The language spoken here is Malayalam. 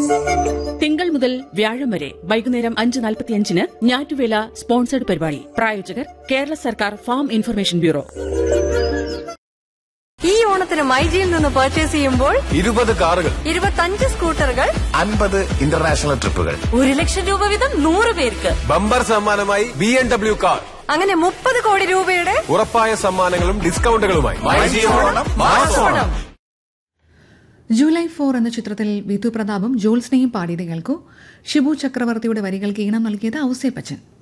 തിങ്കൾ മുതൽ വ്യാഴം വരെ വൈകുന്നേരം അഞ്ച് നാൽപ്പത്തിയഞ്ചിന് ഞാറ്റുവേല സ്പോൺസർഡ് പരിപാടി പ്രായോജകർ കേരള സർക്കാർ ഫാം ഇൻഫർമേഷൻ ബ്യൂറോ ഈ ഓണത്തിന് മൈജിയിൽ നിന്ന് പർച്ചേസ് ചെയ്യുമ്പോൾ ഇരുപത് കാറുകൾ ഇരുപത്തഞ്ച് സ്കൂട്ടറുകൾ അൻപത് ഇന്റർനാഷണൽ ട്രിപ്പുകൾ ഒരു ലക്ഷം രൂപ വീതം നൂറ് പേർക്ക് ബമ്പർ സമ്മാനമായി ബി എം ഡബ്ല്യു കാർ അങ്ങനെ മുപ്പത് കോടി രൂപയുടെ ഉറപ്പായ സമ്മാനങ്ങളും ഡിസ്കൗണ്ടുകളുമായി ഓണം ജൂലൈ ഫോർ എന്ന ചിത്രത്തിൽ വിധു പ്രതാപും ജോത്സ്നയും പാടിയത് കേൾക്കൂ ഷിബു ചക്രവർത്തിയുടെ വരികൾക്ക് ഈണം നൽകിയത് ഔസേപ്പച്ചൻ